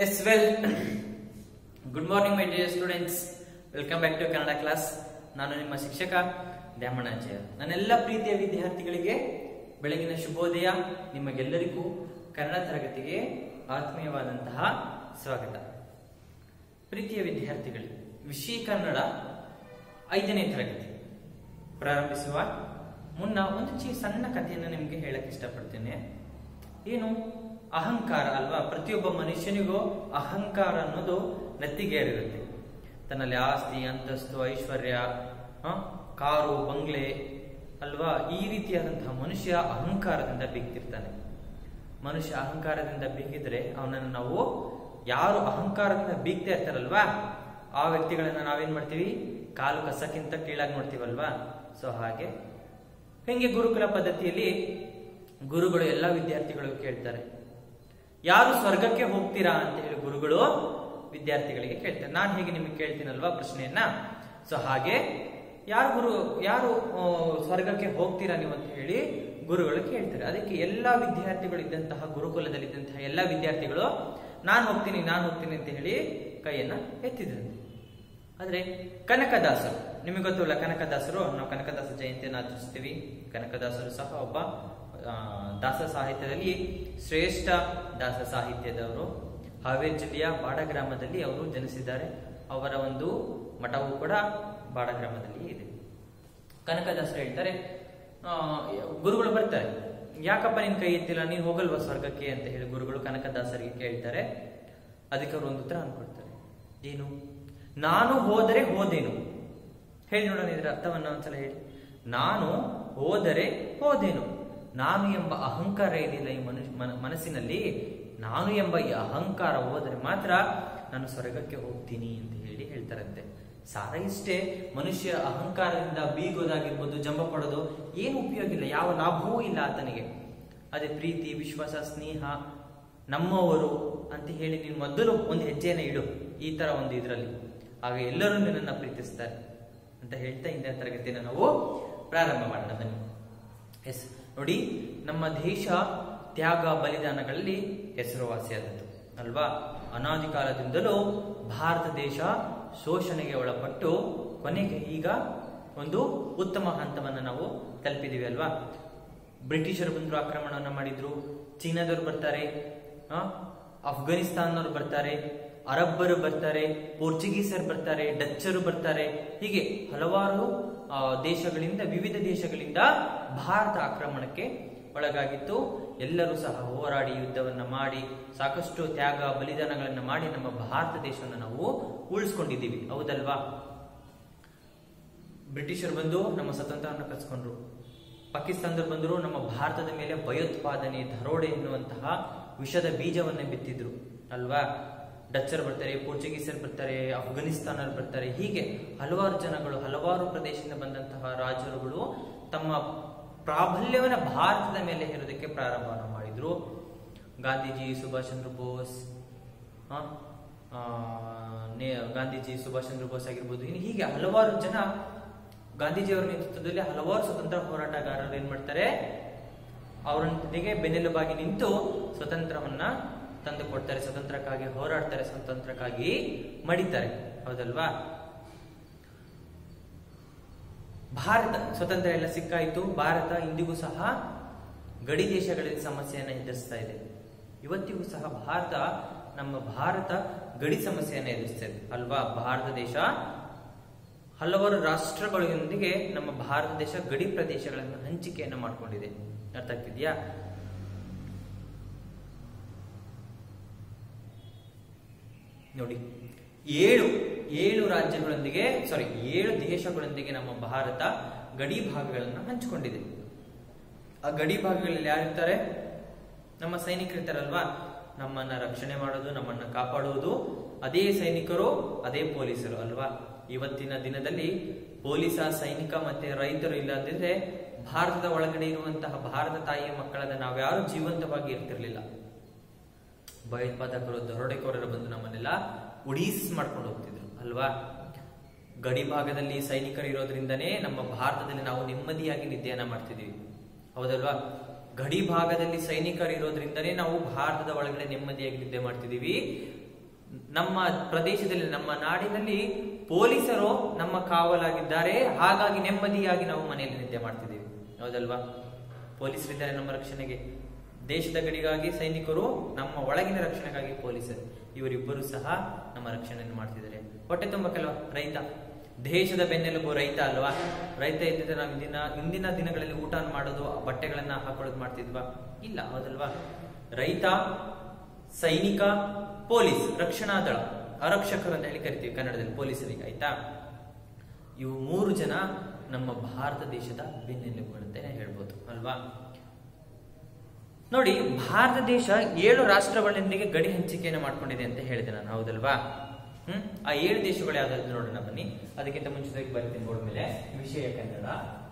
S well good morning my dear students welcome back to Kannada class ನಾನು ನಿಮ್ಮ ಶಿಕ್ಷಕ ದ್ಯಾಮಣಾಚಾರ್ಯ ನನ್ನೆಲ್ಲ ಪ್ರೀತಿಯ ವಿದ್ಯಾರ್ಥಿಗಳಿಗೆ ಬೆಳಗಿನ ಶುಭೋದಯ ನಿಮಗೆಲ್ಲರಿಗೂ ಕನ್ನಡ ತರಗತಿಗೆ ಆತ್ಮೀಯವಾದಂತಹ ಸ್ವಾಗತ ಪ್ರೀತಿಯ ವಿದ್ಯಾರ್ಥಿಗಳೇ ವಿಷಯ ಕನ್ನಡ ಐದನೇ ತರಗತಿ ಪ್ರಾರಂಭಿಸುವ ಮುನ್ನ ಒಂದು ಚಿ ಸಣ್ಣ ಕಥೆಯನ್ನು ನಿಮಗೆ ಹೇಳಕ್ ಇಷ್ಟಪಡ್ತೇನೆ ಏನು ಅಹಂಕಾರ ಅಲ್ವಾ ಪ್ರತಿಯೊಬ್ಬ ಮನುಷ್ಯನಿಗೂ ಅಹಂಕಾರ ಅನ್ನೋದು ನೆತ್ತಿಗೇರಿರುತ್ತೆ ತನ್ನಲ್ಲಿ ಆಸ್ತಿ ಅಂತಸ್ತು ಐಶ್ವರ್ಯ ಆ, ಕಾರು ಬಂಗ್ಲೆ ಅಲ್ವಾ ಈ ರೀತಿಯಾದಂತಹ ಮನುಷ್ಯ ಅಹಂಕಾರದಿಂದ ಬೀಗ್ತಿರ್ತಾನೆ ಮನುಷ್ಯ ಅಹಂಕಾರದಿಂದ ಬೀಗಿದ್ರೆ ಅವನನ್ನು ನಾವು ಯಾರು ಅಹಂಕಾರದಿಂದ ಬೀಗ್ತಾ ಇರ್ತಾರಲ್ವಾ ಆ ವ್ಯಕ್ತಿಗಳನ್ನ ನಾವೇನ್ ಮಾಡ್ತೀವಿ ಕಾಲು ಕಸಕ್ಕಿಂತ ಕೀಳಾಗಿ ನೋಡ್ತೀವಲ್ವಾ ಸೊ ಹಾಗೆ ಹೆಂಗೆ ಗುರುಕುಲ ಪದ್ಧತಿಯಲ್ಲಿ ಗುರುಗಳು ಎಲ್ಲ ವಿದ್ಯಾರ್ಥಿಗಳಿಗೂ ಕೇಳ್ತಾರೆ ಯಾರು ಸ್ವರ್ಗಕ್ಕೆ ಹೋಗ್ತೀರಾ ಅಂತ ಹೇಳಿ ಗುರುಗಳು ವಿದ್ಯಾರ್ಥಿಗಳಿಗೆ ಕೇಳ್ತಾರೆ ನಾನು ಹೇಗೆ ನಿಮಗೆ ಕೇಳ್ತೀನಲ್ವಾ ಪ್ರಶ್ನೆಯನ್ನ ಸೊ ಹಾಗೆ ಯಾರು ಗುರು ಯಾರು ಆ, ಸ್ವರ್ಗಕ್ಕೆ ಹೋಗ್ತೀರಾ ನೀವು ಅಂತ ಹೇಳಿ ಗುರುಗಳು ಕೇಳ್ತಾರೆ ಅದಕ್ಕೆ ಎಲ್ಲಾ ವಿದ್ಯಾರ್ಥಿಗಳು ಇದ್ದಂತಹ ಗುರುಕುಲದಲ್ಲಿದ್ದಂತಹ ಎಲ್ಲಾ ವಿದ್ಯಾರ್ಥಿಗಳು ನಾನು ಹೋಗ್ತೀನಿ ನಾನು ಹೋಗ್ತೀನಿ ಅಂತ ಹೇಳಿ ಕೈಯನ್ನ ಎತ್ತಿದ್ರು ಆದ್ರೆ ಕನಕದಾಸರು ನಿಮಗೆ ಗೊತ್ತಲ್ಲ ಕನಕದಾಸರು ನಾವು ಕನಕದಾಸ ಜಯಂತಿಯನ್ನು ಆಚರಿಸ್ತೀವಿ ಕನಕದಾಸರು ಸಹ ಒಬ್ಬ ಆ, ದಾಸ ಸಾಹಿತ್ಯದಲ್ಲಿ ಶ್ರೇಷ್ಠ ದಾಸ ಸಾಹಿತ್ಯದವರು ಹಾವೇರಿ ಜಿಲ್ಲೆಯ ಬಾಡ ಗ್ರಾಮದಲ್ಲಿ ಅವರು ಜನಿಸಿದ್ದಾರೆ ಅವರ ಒಂದು ಮಠವು ಕೂಡ ಬಾಡ ಗ್ರಾಮದಲ್ಲಿ ಇದೆ ಕನಕದಾಸರು ಹೇಳ್ತಾರೆ ಆ, ಗುರುಗಳು ಬರ್ತಾರೆ ಯಾಕಪ್ಪ ನಿನ್ ಕೈ ಎತ್ತಿಲ್ಲ ನೀನ್ ಹೋಗಲ್ವಾ ಸ್ವರ್ಗಕ್ಕೆ ಅಂತ ಹೇಳಿ ಗುರುಗಳು ಕನಕದಾಸರಿಗೆ ಕೇಳ್ತಾರೆ ಅದಕ್ಕೆ ಅವರು ಒಂದು ಉತ್ತರ ಅನ್ಕೊಡ್ತಾರೆ ಏನು ನಾನು ಹೋದರೆ ಹೋದೇನು ಹೇಳಿ ನೋಡೋಣ ಇದರ ಅರ್ಥವನ್ನ ಒಂದ್ಸಲ ಹೇಳಿ ನಾನು ಹೋದರೆ ಹೋದೇನು ನಾನು ಎಂಬ ಅಹಂಕಾರ ಇದೆಯಲ್ಲ ಈ ಮನುಷ್ಯ ಮನ- ಮನಸ್ಸಿನಲ್ಲಿ ನಾನು ಎಂಬ ಈ ಅಹಂಕಾರ ಹೋದರೆ ಮಾತ್ರ ನಾನು ಸ್ವರ್ಗಕ್ಕೆ ಹೋಗ್ತೀನಿ ಅಂತ ಹೇಳಿ ಹೇಳ್ತಾರಂತೆ ಸಾರ ಇಷ್ಟೇ ಮನುಷ್ಯ ಅಹಂಕಾರದಿಂದ ಬೀಗೋದಾಗಿರ್ಬೋದು ಜಂಬ ಪಡೋದು ಏನು ಉಪಯೋಗ ಇಲ್ಲ ಯಾವ ಲಾಭವೂ ಇಲ್ಲ ಆತನಿಗೆ ಅದೇ ಪ್ರೀತಿ ವಿಶ್ವಾಸ ಸ್ನೇಹ ನಮ್ಮವರು ಅಂತ ಹೇಳಿ ನೀನು ಮೊದಲು ಒಂದು ಹೆಜ್ಜೆಯನ್ನು ಇಡು ಈ ತರ ಒಂದು ಇದರಲ್ಲಿ ಆಗ ಎಲ್ಲರೂ ನಿನ್ನನ್ನು ಪ್ರೀತಿಸ್ತಾರೆ ಅಂತ ಹೇಳ್ತಾ ಇಂದಿನ ತರಗತಿಯನ್ನು ನಾವು ಪ್ರಾರಂಭ ಮಾಡೋಣ ಬನ್ನಿ ಎಸ್ ನೋಡಿ ನಮ್ಮ ದೇಶ ತ್ಯಾಗ ಬಲಿದಾನಗಳಲ್ಲಿ ಹೆಸರುವಾಸಿಯಾದದ್ದು ಅಲ್ವಾ ಅನಾದಿ ಕಾಲದಿಂದಲೂ ಭಾರತ ದೇಶ ಶೋಷಣೆಗೆ ಒಳಪಟ್ಟು ಕೊನೆಗೆ ಈಗ ಒಂದು ಉತ್ತಮ ಹಂತವನ್ನು ನಾವು ತಲುಪಿದೀವಿ ಅಲ್ವಾ ಬ್ರಿಟಿಷರು ಬಂದ್ರು ಆಕ್ರಮಣವನ್ನ ಮಾಡಿದ್ರು ಚೀನಾದವ್ರು ಬರ್ತಾರೆ ಆ, ಅಫ್ಘಾನಿಸ್ತಾನದವ್ರು ಬರ್ತಾರೆ ಅರಬ್ಬರು ಬರ್ತಾರೆ ಪೋರ್ಚುಗೀಸರು ಬರ್ತಾರೆ ಡಚ್ಚರು ಬರ್ತಾರೆ ಹೀಗೆ ಹಲವಾರು ಆ, ದೇಶಗಳಿಂದ ವಿವಿಧ ದೇಶಗಳಿಂದ ಭಾರತ ಆಕ್ರಮಣಕ್ಕೆ ಒಳಗಾಗಿತ್ತು ಎಲ್ಲರೂ ಸಹ ಹೋರಾಡಿ ಯುದ್ಧವನ್ನ ಮಾಡಿ ಸಾಕಷ್ಟು ತ್ಯಾಗ ಬಲಿದಾನಗಳನ್ನ ಮಾಡಿ ನಮ್ಮ ಭಾರತ ದೇಶವನ್ನು ನಾವು ಉಳಿಸ್ಕೊಂಡಿದ್ದೀವಿ ಹೌದಲ್ವಾ ಬ್ರಿಟಿಷರು ಬಂದು ನಮ್ಮ ಸ್ವತಂತ್ರವನ್ನು ಕಸ್ಕೊಂಡ್ರು ಪಾಕಿಸ್ತಾನದವ್ರು ಬಂದರು ನಮ್ಮ ಭಾರತದ ಮೇಲೆ ಭಯೋತ್ಪಾದನೆ ದರೋಡೆ ಎನ್ನುವಂತಹ ವಿಷದ ಬೀಜವನ್ನೇ ಬಿತ್ತಿದ್ರು ಅಲ್ವಾ ಡಚ್ಚರು ಬರ್ತಾರೆ ಪೋರ್ಚುಗೀಸರು ಬರ್ತಾರೆ ಅಫ್ಘಾನಿಸ್ತಾನರು ಬರ್ತಾರೆ ಹೀಗೆ ಹಲವಾರು ಜನಗಳು ಹಲವಾರು ಪ್ರದೇಶದಿಂದ ಬಂದಂತಹ ರಾಜರುಗಳು ತಮ್ಮ ಪ್ರಾಬಲ್ಯವನ್ನ ಭಾರತದ ಮೇಲೆ ಹೇರೋದಕ್ಕೆ ಪ್ರಾರಂಭವನ್ನು ಮಾಡಿದ್ರು ಗಾಂಧೀಜಿ ಸುಭಾಷ್ ಚಂದ್ರ ಬೋಸ್ ಆ, ಆ, ನೇ- ಗಾಂಧೀಜಿ ಸುಭಾಷ್ ಚಂದ್ರ ಬೋಸ್ ಆಗಿರ್ಬೋದು ಇನ್ನು ಹೀಗೆ ಹಲವಾರು ಜನ ಗಾಂಧೀಜಿಯವರ ನೇತೃತ್ವದಲ್ಲಿ ಹಲವಾರು ಸ್ವತಂತ್ರ ಹೋರಾಟಗಾರರು ಏನ್ ಮಾಡ್ತಾರೆ ಅವರೊಂದಿಗೆ ಬೆನ್ನೆಲುಬಾಗಿ ನಿಂತು ಸ್ವತಂತ್ರವನ್ನ ತಂದು ಕೊಡ್ತಾರೆ ಸ್ವತಂತ್ರಕ್ಕಾಗಿ ಹೋರಾಡ್ತಾರೆ ಸ್ವತಂತ್ರಕ್ಕಾಗಿ ಮಡಿತಾರೆ ಹೌದಲ್ವಾ ಭಾರತ ಸ್ವತಂತ್ರ ಎಲ್ಲ ಸಿಕ್ಕಾಯಿತು ಭಾರತ ಇಂದಿಗೂ ಸಹ ಗಡಿ ದೇಶಗಳಲ್ಲಿ ಸಮಸ್ಯೆಯನ್ನು ಎದುರಿಸ್ತಾ ಇದೆ ಇವತ್ತಿಗೂ ಸಹ ಭಾರತ ನಮ್ಮ ಭಾರತ ಗಡಿ ಸಮಸ್ಯೆಯನ್ನು ಎದುರಿಸ್ತಾ ಇದೆ ಅಲ್ವಾ ಭಾರತ ದೇಶ ಹಲವಾರು ರಾಷ್ಟ್ರಗಳೊಂದಿಗೆ ನಮ್ಮ ಭಾರತ ದೇಶ ಗಡಿ ಪ್ರದೇಶಗಳನ್ನು ಹಂಚಿಕೆಯನ್ನು ಮಾಡಿಕೊಂಡಿದೆ ಅರ್ಥ ಆಗ್ತಿದ್ಯಾ ನೋಡಿ ಏಳು ಏಳು ರಾಜ್ಯಗಳೊಂದಿಗೆ ಸಾರಿ ಏಳು ದೇಶಗಳೊಂದಿಗೆ ನಮ್ಮ ಭಾರತ ಗಡಿ ಭಾಗಗಳನ್ನು ಹಂಚಿಕೊಂಡಿದೆ ಆ ಗಡಿ ಭಾಗಗಳಲ್ಲಿ ಯಾರಿರ್ತಾರೆ ನಮ್ಮ ಸೈನಿಕರಿರ್ತಾರಲ್ವಾ ನಮ್ಮನ್ನ ರಕ್ಷಣೆ ಮಾಡೋದು ನಮ್ಮನ್ನ ಕಾಪಾಡುವುದು ಅದೇ ಸೈನಿಕರು ಅದೇ ಪೊಲೀಸರು ಅಲ್ವಾ ಇವತ್ತಿನ ದಿನದಲ್ಲಿ ಪೊಲೀಸ ಸೈನಿಕ ಮತ್ತೆ ರೈತರು ಇಲ್ಲದಿದ್ರೆ ಭಾರತದ ಒಳಗಡೆ ಇರುವಂತಹ ಭಾರತ ತಾಯಿಯ ಮಕ್ಕಳಾದ ನಾವ್ಯಾರು ಜೀವಂತವಾಗಿ ಇರ್ತಿರ್ಲಿಲ್ಲ ಭಯೋತ್ಪಾದಕರು ದರೋಡೆಕೋರರು ಬಂದು ನಮ್ಮನ್ನೆಲ್ಲ ಉಡೀಸ್ ಮಾಡ್ಕೊಂಡು ಹೋಗ್ತಿದ್ರು ಅಲ್ವಾ ಗಡಿ ಭಾಗದಲ್ಲಿ ಸೈನಿಕರು ಇರೋದ್ರಿಂದನೇ ನಮ್ಮ ಭಾರತದಲ್ಲಿ ನಾವು ನೆಮ್ಮದಿಯಾಗಿ ನಿದ್ದೆಯನ್ನ ಮಾಡ್ತಿದೀವಿ ಹೌದಲ್ವಾ ಗಡಿ ಭಾಗದಲ್ಲಿ ಸೈನಿಕರು ಇರೋದ್ರಿಂದನೇ ನಾವು ಭಾರತದ ಒಳಗಡೆ ನೆಮ್ಮದಿಯಾಗಿ ನಿದ್ದೆ ಮಾಡ್ತಿದೀವಿ ನಮ್ಮ ಪ್ರದೇಶದಲ್ಲಿ ನಮ್ಮ ನಾಡಿನಲ್ಲಿ ಪೊಲೀಸರು ನಮ್ಮ ಕಾವಲಾಗಿದ್ದಾರೆ ಹಾಗಾಗಿ ನೆಮ್ಮದಿಯಾಗಿ ನಾವು ಮನೆಯಲ್ಲಿ ನಿದ್ದೆ ಮಾಡ್ತಿದ್ದೀವಿ ಹೌದಲ್ವಾ ಪೊಲೀಸರಿದ್ದಾರೆ ನಮ್ಮ ರಕ್ಷಣೆಗೆ ದೇಶದ ಗಡಿಗಾಗಿ ಸೈನಿಕರು ನಮ್ಮ ಒಳಗಿನ ರಕ್ಷಣೆಗಾಗಿ ಪೊಲೀಸರು ಇವರಿಬ್ಬರು ಸಹ ನಮ್ಮ ರಕ್ಷಣೆಯನ್ನು ಮಾಡ್ತಿದ್ದಾರೆ ಹೊಟ್ಟೆ ತುಂಬಕ್ಕಲ್ವಾ ರೈತ ದೇಶದ ಬೆನ್ನೆಲುಬು ರೈತ ಅಲ್ವಾ ರೈತ ಇದ್ದಿದ್ರೆ ನಾವು ಇಂದಿನ ಇಂದಿನ ದಿನಗಳಲ್ಲಿ ಊಟ ಮಾಡೋದು ಬಟ್ಟೆಗಳನ್ನ ಹಾಕೊಳ್ಳೋದು ಮಾಡ್ತಿದ್ವಾ ಇಲ್ಲ ಹೌದಲ್ವಾ ರೈತ ಸೈನಿಕ ಪೊಲೀಸ್ ರಕ್ಷಣಾ ದಳ ಆರಕ್ಷಕರು ಅಂತ ಹೇಳಿ ಕರಿತೀವಿ ಕನ್ನಡದಲ್ಲಿ ಪೊಲೀಸರಿಗೆ ಆಯ್ತಾ ಇವು ಮೂರು ಜನ ನಮ್ಮ ಭಾರತ ದೇಶದ ಬೆನ್ನೆಲುಬುಗಳು ಅಂತಾನೆ ಹೇಳ್ಬೋದು ಅಲ್ವಾ ನೋಡಿ ಭಾರತ ದೇಶ ಏಳು ರಾಷ್ಟ್ರಗಳೊಂದಿಗೆ ಗಡಿ ಹಂಚಿಕೆಯನ್ನು ಮಾಡ್ಕೊಂಡಿದೆ ಅಂತ ಹೇಳಿದೆ ನಾನು ಹೌದಲ್ವಾ ಹ್ಮ್ ಆ ಏಳು ದೇಶಗಳು ಯಾವ್ದಾದ್ರು ನೋಡೋಣ ಬನ್ನಿ ಅದಕ್ಕಿಂತ ಮುಂಚಿತವಾಗಿ ಬರ್ತೀನಿ ಬೋರ್ಡ್ ಮೇಲೆ ವಿಷಯ ಕನ್ನಡ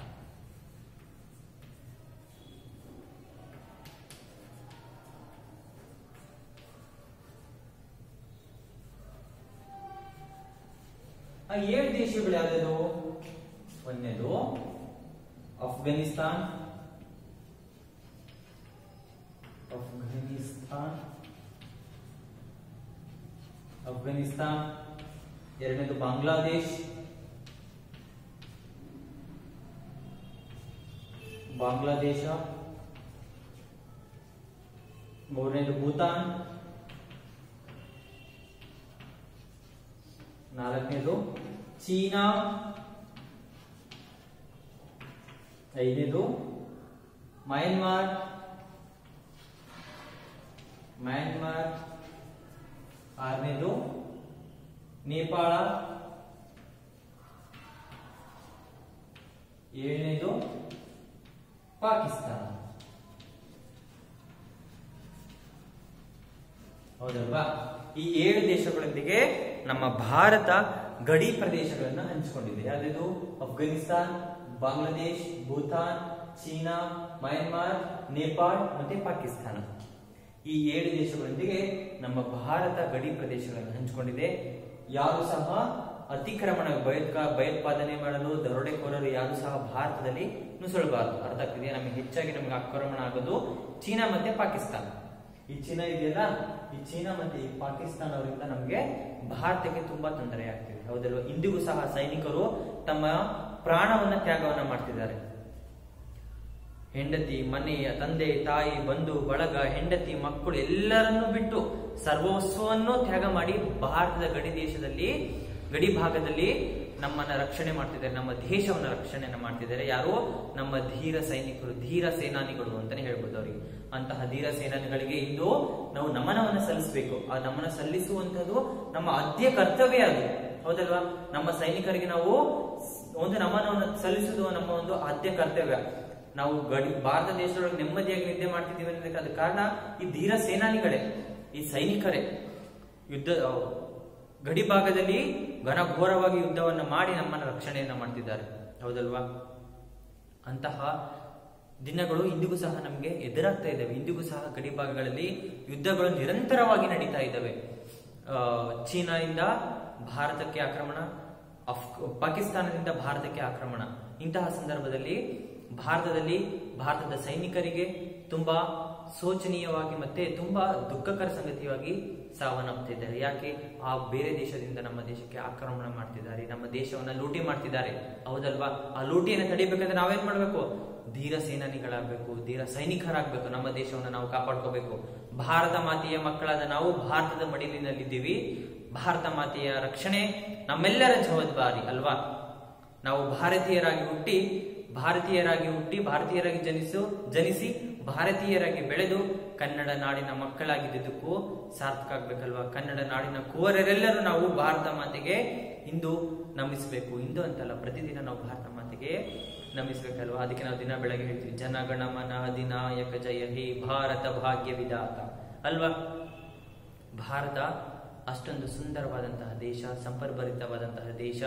ಆ ಏಳು ದೇಶಗಳು ಯಾವ್ದು ಒಂದನೇದು ಅಫ್ಘಾನಿಸ್ತಾನ್ ಅಫ್ಘಾನಿಸ್ತಾನ್ ಅಫ್ಘಾನಿಸ್ತಾನ್ ಎರಡನೇದು ಬಾಂಗ್ಲಾದೇಶ್ ಬಾಂಗ್ಲಾದೇಶ ಮೂರನೇದು ಭೂತಾನ್ ನಾಲ್ಕನೇದು ಚೀನಾ ಐದನೇದು ಮಯನ್ಮಾರ್ ಮಯನ್ಮಾರ್ ಆರನೇದು ನೇಪಾಳ ಏಳನೇದು ಪಾಕಿಸ್ತಾನ ಹೌದಲ್ವಾ ಈ ಏಳು ದೇಶಗಳೊಂದಿಗೆ ನಮ್ಮ ಭಾರತ ಗಡಿ ಪ್ರದೇಶಗಳನ್ನು ಹಂಚಿಕೊಂಡಿದೆ ಯಾವ್ದು ಅಫ್ಘಾನಿಸ್ತಾನ್ ಬಾಂಗ್ಲಾದೇಶ್ ಭೂತಾನ್ ಚೀನಾ ಮಯನ್ಮಾರ್ ನೇಪಾಳ್ ಮತ್ತೆ ಪಾಕಿಸ್ತಾನ ಈ ಏಳು ದೇಶಗಳೊಂದಿಗೆ ನಮ್ಮ ಭಾರತ ಗಡಿ ಪ್ರದೇಶಗಳನ್ನು ಹಂಚಿಕೊಂಡಿದೆ ಯಾರು ಸಹ ಅತಿಕ್ರಮಣ ಭಯೋತ್ಕ ಭಯೋತ್ಪಾದನೆ ಮಾಡಲು ದರೋಡೆಕೋರರು ಯಾರು ಸಹ ಭಾರತದಲ್ಲಿ ನುಸುಳಬಾರದು ಅರ್ಥ ಆಗ್ತಿದೆಯಾ ನಮಗೆ ಹೆಚ್ಚಾಗಿ ನಮಗೆ ಆಕ್ರಮಣ ಆಗೋದು ಚೀನಾ ಮತ್ತೆ ಪಾಕಿಸ್ತಾನ ಈ ಚೀನಾ ಇದೆಯಲ್ಲ ಈ ಚೀನಾ ಮತ್ತೆ ಈ ಪಾಕಿಸ್ತಾನ ಅವರಿಂದ ನಮಗೆ ಭಾರತಕ್ಕೆ ತುಂಬಾ ತೊಂದರೆ ಆಗ್ತಿದೆ ಹೌದಲ್ವಾ ಇಂದಿಗೂ ಸಹ ಸೈನಿಕರು ತಮ್ಮ ಪ್ರಾಣವನ್ನ ತ್ಯಾಗವನ್ನ ಮಾಡ್ತಿದ್ದಾರೆ ಹೆಂಡತಿ ಮನೆಯ ತಂದೆ ತಾಯಿ ಬಂಧು ಬಳಗ ಹೆಂಡತಿ ಮಕ್ಕಳು ಎಲ್ಲರನ್ನೂ ಬಿಟ್ಟು ಸರ್ವಸ್ವವನ್ನು ತ್ಯಾಗ ಮಾಡಿ ಭಾರತದ ಗಡಿ ದೇಶದಲ್ಲಿ ಗಡಿ ಭಾಗದಲ್ಲಿ ನಮ್ಮನ್ನ ರಕ್ಷಣೆ ಮಾಡ್ತಿದ್ದಾರೆ ನಮ್ಮ ದೇಶವನ್ನ ರಕ್ಷಣೆಯನ್ನ ಮಾಡ್ತಿದ್ದಾರೆ ಯಾರು ನಮ್ಮ ಧೀರ ಸೈನಿಕರು ಧೀರ ಸೇನಾನಿಗಳು ಅಂತಾನೆ ಹೇಳ್ಬೋದು ಅವರಿಗೆ ಅಂತಹ ಧೀರ ಸೇನಾನಿಗಳಿಗೆ ಇಂದು ನಾವು ನಮನವನ್ನ ಸಲ್ಲಿಸಬೇಕು ಆ ನಮನ ಸಲ್ಲಿಸುವಂತದ್ದು ನಮ್ಮ ಆದ್ಯ ಕರ್ತವ್ಯ ಅದು ಹೌದಲ್ವಾ ನಮ್ಮ ಸೈನಿಕರಿಗೆ ನಾವು ಒಂದು ನಮನವನ್ನು ಸಲ್ಲಿಸುವುದು ನಮ್ಮ ಒಂದು ಆದ್ಯ ಕರ್ತವ್ಯ ನಾವು ಗಡಿ ಭಾರತ ದೇಶದೊಳಗೆ ನೆಮ್ಮದಿಯಾಗಿ ನಿದ್ದೆ ಮಾಡ್ತಿದ್ದೀವಿ ಅನ್ನೋದಕ್ಕೆ ಅದಕ್ಕೆ ಕಾರಣ ಈ ಧೀರ ಸೇನಾನಿಗಳೇ ಈ ಸೈನಿಕರೇ ಯುದ್ಧ ಗಡಿ ಭಾಗದಲ್ಲಿ ಘನಘೋರವಾಗಿ ಯುದ್ಧವನ್ನ ಮಾಡಿ ನಮ್ಮನ್ನ ರಕ್ಷಣೆಯನ್ನ ಮಾಡ್ತಿದ್ದಾರೆ ಹೌದಲ್ವಾ ಅಂತಹ ದಿನಗಳು ಇಂದಿಗೂ ಸಹ ನಮಗೆ ಎದುರಾಗ್ತಾ ಇದ್ದಾವೆ ಇಂದಿಗೂ ಸಹ ಗಡಿ ಭಾಗಗಳಲ್ಲಿ ಯುದ್ಧಗಳು ನಿರಂತರವಾಗಿ ನಡೀತಾ ಇದ್ದಾವೆ ಆ, ಚೀನಾದಿಂದ ಭಾರತಕ್ಕೆ ಆಕ್ರಮಣ ಅಫ್ ಪಾಕಿಸ್ತಾನದಿಂದ ಭಾರತಕ್ಕೆ ಆಕ್ರಮಣ ಇಂತಹ ಸಂದರ್ಭದಲ್ಲಿ ಭಾರತದಲ್ಲಿ ಭಾರತದ ಸೈನಿಕರಿಗೆ ತುಂಬಾ ಶೋಚನೀಯವಾಗಿ ಮತ್ತೆ ತುಂಬಾ ದುಃಖಕರ ಸಂಗತಿಯಾಗಿ ಸಾವನ್ನಪ್ತಿದ್ದಾರೆ ಯಾಕೆ ಆ ಬೇರೆ ದೇಶದಿಂದ ನಮ್ಮ ದೇಶಕ್ಕೆ ಆಕ್ರಮಣ ಮಾಡ್ತಿದ್ದಾರೆ ನಮ್ಮ ದೇಶವನ್ನ ಲೂಟಿ ಮಾಡ್ತಿದ್ದಾರೆ ಹೌದಲ್ವಾ ಆ ಲೂಟಿಯನ್ನು ತಡಿಬೇಕಂದ್ರೆ ನಾವೇನ್ ಮಾಡ್ಬೇಕು ಧೀರ ಸೇನಾನಿಗಳಾಗಬೇಕು ಧೀರ ಸೈನಿಕರಾಗಬೇಕು ನಮ್ಮ ದೇಶವನ್ನ ನಾವು ಕಾಪಾಡ್ಕೋಬೇಕು ಭಾರತ ಮಾತೆಯ ಮಕ್ಕಳಾದ ನಾವು ಭಾರತದ ಮಡಿಲಿನಲ್ಲಿದ್ದೀವಿ ಭಾರತ ಮಾತೆಯ ರಕ್ಷಣೆ ನಮ್ಮೆಲ್ಲರ ಜವಾಬ್ದಾರಿ ಅಲ್ವಾ ನಾವು ಭಾರತೀಯರಾಗಿ ಹುಟ್ಟಿ ಭಾರತೀಯರಾಗಿ ಹುಟ್ಟಿ ಭಾರತೀಯರಾಗಿ ಜನಿಸು ಜನಿಸಿ ಭಾರತೀಯರಾಗಿ ಬೆಳೆದು ಕನ್ನಡ ನಾಡಿನ ಮಕ್ಕಳಾಗಿದ್ದಕ್ಕೂ ಸಾರ್ಥಕ ಆಗ್ಬೇಕಲ್ವಾ ಕನ್ನಡ ನಾಡಿನ ಕುವರರೆಲ್ಲರೂ ನಾವು ಭಾರತ ಮಾತೆಗೆ ಇಂದು ನಮಿಸ್ಬೇಕು ಇಂದು ಅಂತಲ್ಲ ಪ್ರತಿದಿನ ನಾವು ಭಾರತ ಮಾತೆಗೆ ನಮಿಸ್ಬೇಕಲ್ವಾ ಅದಕ್ಕೆ ನಾವು ದಿನ ಬೆಳಗ್ಗೆ ಹೇಳ್ತೀವಿ ಜನಗಣಮನ ಅಧಿನಾಯಕ ಜಯ ಹೇ ಭಾರತ ಭಾಗ್ಯ ವಿಧಾತ ಅಲ್ವಾ ಭಾರತ ಅಷ್ಟೊಂದು ಸುಂದರವಾದಂತಹ ದೇಶ ಸಂಪರ್ಭರಿತವಾದಂತಹ ದೇಶ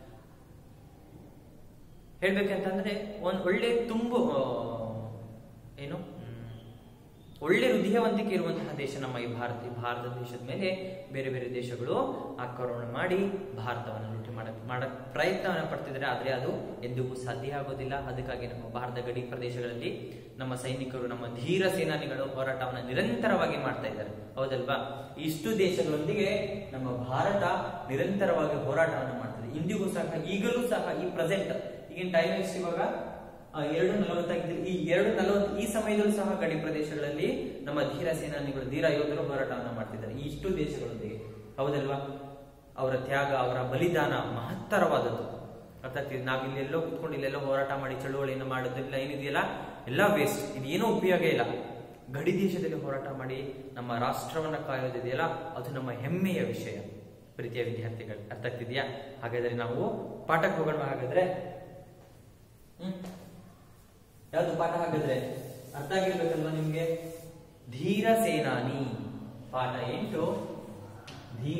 ಹೇಳ್ಬೇಕಂತಂದ್ರೆ ಒಂದ್ ಒಳ್ಳೆ ತುಂಬು ಆ, ಏನು ಹ್ಮ್, ಒಳ್ಳೆ ಹೃದಯವಂತಿಕೆ ಇರುವಂತಹ ದೇಶ ನಮ್ಮ ಈ ಭಾರತ ಈ ಭಾರತ ದೇಶದ ಮೇಲೆ ಬೇರೆ ಬೇರೆ ದೇಶಗಳು ಆಕ್ರಮಣ ಮಾಡಿ ಭಾರತವನ್ನು ಲೂಟಿ ಮಾಡ ಮಾಡ ಪ್ರಯತ್ನವನ್ನ ಪಡ್ತಿದ್ದಾರೆ ಆದ್ರೆ ಅದು ಎಂದಿಗೂ ಸಾಧ್ಯ ಆಗೋದಿಲ್ಲ ಅದಕ್ಕಾಗಿ ನಮ್ಮ ಭಾರತ ಗಡಿ ಪ್ರದೇಶಗಳಲ್ಲಿ ನಮ್ಮ ಸೈನಿಕರು ನಮ್ಮ ಧೀರ ಸೇನಾನಿಗಳು ಹೋರಾಟವನ್ನ ನಿರಂತರವಾಗಿ ಮಾಡ್ತಾ ಇದ್ದಾರೆ ಹೌದಲ್ವಾ ಇಷ್ಟು ದೇಶಗಳೊಂದಿಗೆ ನಮ್ಮ ಭಾರತ ನಿರಂತರವಾಗಿ ಹೋರಾಟವನ್ನ ಮಾಡ್ತದೆ ಇಂದಿಗೂ ಸಹ ಈಗಲೂ ಸಹ ಈ ಪ್ರೆಸೆಂಟ್ ಈಗಿನ ಟೈಮ್ ಎಷ್ಟು ಇವಾಗ ಆ, ಎರಡು ನಲವತ್ತಾಗಿದ್ರೆ ಈ ಎರಡು ನಲವತ್ತು ಈ ಸಮಯದಲ್ಲೂ ಸಹ ಗಡಿ ಪ್ರದೇಶಗಳಲ್ಲಿ ನಮ್ಮ ಧೀರ ಸೇನಾನಿಗಳು ಧೀರ ಯೋಧರು ಹೋರಾಟವನ್ನ ಮಾಡ್ತಿದ್ದಾರೆ ಈ ಇಷ್ಟು ದೇಶಗಳೊಂದಿಗೆ ಹೌದಲ್ವಾ ಅವರ ತ್ಯಾಗ ಅವರ ಬಲಿದಾನ ಮಹತ್ತರವಾದದ್ದು ಅರ್ಥ ಆಗ್ತಿದೆ ನಾವು ಇಲ್ಲೆಲ್ಲೋ ಕುತ್ಕೊಂಡು ಇಲ್ಲೆಲ್ಲೋ ಹೋರಾಟ ಮಾಡಿ ಚಳುವಳಿಯನ್ನು ಮಾಡೋದಿಲ್ಲ ಏನಿದೆಯಲ್ಲ ಎಲ್ಲ ವೇಸ್ಟ್ ಇದೇನೂ ಉಪಯೋಗ ಇಲ್ಲ ಗಡಿ ದೇಶದಲ್ಲಿ ಹೋರಾಟ ಮಾಡಿ ನಮ್ಮ ರಾಷ್ಟ್ರವನ್ನ ಕಾಯೋದಿದೆಯಲ್ಲ ಅದು ನಮ್ಮ ಹೆಮ್ಮೆಯ ವಿಷಯ ಪ್ರೀತಿಯ ವಿದ್ಯಾರ್ಥಿಗಳು ಅರ್ಥ ಆಗ್ತಿದ್ಯಾ ಹಾಗಾದ್ರೆ ನಾವು ಪಾಠಕ್ಕೆ ಹೋಗೋಣ ಹಾಗಾದ್ರೆ ಹ್ಮ್ ಯಾವ್ದು ಪಾಠ ಹಾಗಾದ್ರೆ ಅರ್ಥ ಆಗಿರ್ಬೇಕಲ್ವಾ ನಿಮ್ಗೆ ಧೀರ ಸೇನಾನಿ ಪಾಠ ಎಂಟು ಧೀರ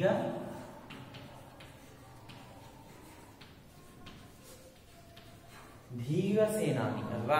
ಧೀರ ಸೇನಾನಿ ಅಲ್ವಾ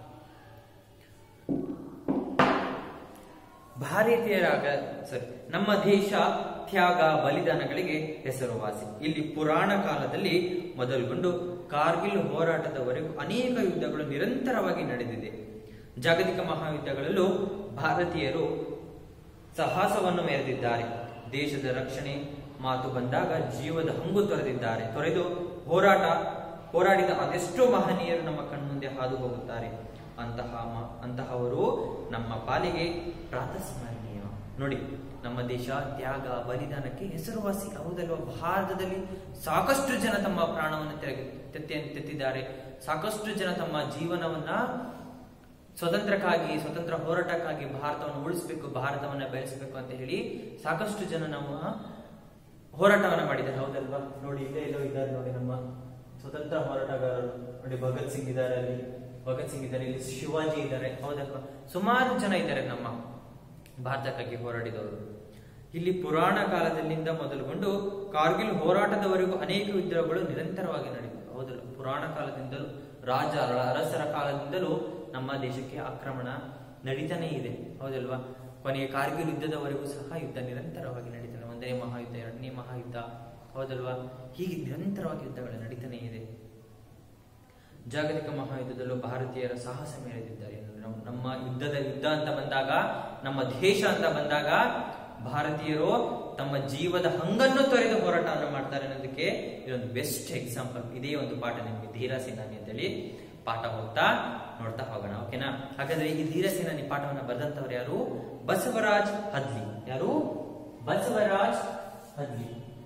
ಭಾರತೀಯರಾಗ ಸರಿ ನಮ್ಮ ದೇಶ ತ್ಯಾಗ ಬಲಿದಾನಗಳಿಗೆ ಹೆಸರುವಾಸಿ ಇಲ್ಲಿ ಪುರಾಣ ಕಾಲದಲ್ಲಿ ಮೊದಲುಗೊಂಡು ಕಾರ್ಗಿಲ್ ಹೋರಾಟದವರೆಗೂ ಅನೇಕ ಯುದ್ಧಗಳು ನಿರಂತರವಾಗಿ ನಡೆದಿದೆ ಜಾಗತಿಕ ಮಹಾಯುದ್ಧಗಳಲ್ಲೂ ಭಾರತೀಯರು ಸಾಹಸವನ್ನು ಮೆರೆದಿದ್ದಾರೆ ದೇಶದ ರಕ್ಷಣೆ ಮಾತು ಬಂದಾಗ ಜೀವದ ಹಂಗು ತೊರೆದಿದ್ದಾರೆ ತೊರೆದು ಹೋರಾಟ ಹೋರಾಡಿದ ಅದೆಷ್ಟೋ ಮಹನೀಯರು ನಮ್ಮ ಕಣ್ಮುಂದೆ ಹಾದು ಹೋಗುತ್ತಾರೆ ಅಂತಹ ಮ- ಅಂತಹವರು ನಮ್ಮ ಪಾಲಿಗೆ ಪ್ರಾತಸ್ಮರಣೀಯ ನೋಡಿ ನಮ್ಮ ದೇಶ ತ್ಯಾಗ ಬಲಿದಾನಕ್ಕೆ ಹೆಸರುವಾಸಿ ಹೌದಲ್ವಾ ಭಾರತದಲ್ಲಿ ಸಾಕಷ್ಟು ಜನ ತಮ್ಮ ಪ್ರಾಣವನ್ನು ತೆರಗಿ ತೆತ್ತಿ ತೆತ್ತಿದ್ದಾರೆ ಸಾಕಷ್ಟು ಜನ ತಮ್ಮ ಜೀವನವನ್ನ ಸ್ವತಂತ್ರಕ್ಕಾಗಿ ಸ್ವತಂತ್ರ ಹೋರಾಟಕ್ಕಾಗಿ ಭಾರತವನ್ನು ಉಳಿಸಬೇಕು ಭಾರತವನ್ನ ಬೆಳೆಸಬೇಕು ಅಂತ ಹೇಳಿ ಸಾಕಷ್ಟು ಜನ ನಮ್ಮ ಹೋರಾಟವನ್ನ ಮಾಡಿದ್ದಾರೆ ಹೌದಲ್ವಾ ನೋಡಿ ಇಲ್ಲೇ ಎಲ್ಲೋ ಇದ್ದಾರೆ ನೋಡಿ ನಮ್ಮ ಸ್ವತಂತ್ರ ಹೋರಾಟಗಾರರು ನೋಡಿ ಭಗತ್ ಸಿಂಗ್ ಇದ್ದಾರೆ ಅಲ್ಲಿ ಭಗತ್ ಸಿಂಗ್ ಇದ್ದಾರೆ ಇಲ್ಲಿ ಶಿವಾಜಿ ಇದ್ದಾರೆ ಹೌದಲ್ವಾ ಸುಮಾರು ಜನ ಇದ್ದಾರೆ ನಮ್ಮ ಭಾರತಕ್ಕಾಗಿ ಹೋರಾಡಿದವರು ಇಲ್ಲಿ ಪುರಾಣ ಕಾಲದಲ್ಲಿಂದ ಮೊದಲುಗೊಂಡು ಕಾರ್ಗಿಲ್ ಹೋರಾಟದವರೆಗೂ ಅನೇಕ ಯುದ್ಧಗಳು ನಿರಂತರವಾಗಿ ನಡೆದಿವೆ ಹೌದಲ್ಲ ಪುರಾಣ ಕಾಲದಿಂದಲೂ ರಾಜ ಅರಸರ ಕಾಲದಿಂದಲೂ ನಮ್ಮ ದೇಶಕ್ಕೆ ಆಕ್ರಮಣ ನಡೀತಾನೆ ಇದೆ ಹೌದಲ್ವಾ ಕೊನೆಗೆ ಕಾರ್ಗಿಲ್ ಯುದ್ಧದವರೆಗೂ ಸಹ ಯುದ್ಧ ನಿರಂತರವಾಗಿ ನಡೀತಾನೆ ಒಂದನೇ ಮಹಾಯುದ್ಧ ಎರಡನೇ ಮಹಾಯುದ್ಧ ಹೌದಲ್ವಾ ಹೀಗೆ ನಿರಂತರವಾಗಿ ಯುದ್ಧಗಳು ನಡೀತಾನೆ ಇದೆ ಜಾಗತಿಕ ಮಹಾಯುದ್ಧದಲ್ಲೂ ಭಾರತೀಯರ ಸಾಹಸ ಮೆರೆದಿದ್ದಾರೆ ನಮ್ಮ- ನಮ್ಮ ಯುದ್ಧದ ಯುದ್ಧ ಅಂತ ಬಂದಾಗ ನಮ್ಮ ದೇಶ ಅಂತ ಬಂದಾಗ ಭಾರತೀಯರು ತಮ್ಮ ಜೀವದ ಹಂಗನ್ನು ತೊರೆದು ಹೋರಾಟವನ್ನು ಮಾಡ್ತಾರೆ ಅನ್ನೋದಕ್ಕೆ ಇದೊಂದು ಬೆಸ್ಟ್ ಎಕ್ಸಾಂಪಲ್ ಇದೇ ಒಂದು ಪಾಠ ನಿಮಗೆ ಧೀರ ಸೇನಾನಿ ಅಂತೇಳಿ ಪಾಠ ಹೋಗ್ತಾ ನೋಡ್ತಾ ಹೋಗೋಣ ಓಕೆನಾ ಹಾಗಾದ್ರೆ ಈ ಧೀರ ಸೇನಾನಿ ಪಾಠವನ್ನ ಬರೆದಂತವ್ರು ಯಾರು ಬಸವರಾಜ್ ಹದ್ಲಿ ಯಾರು ಬಸವರಾಜ್ ಹದ್ಲಿ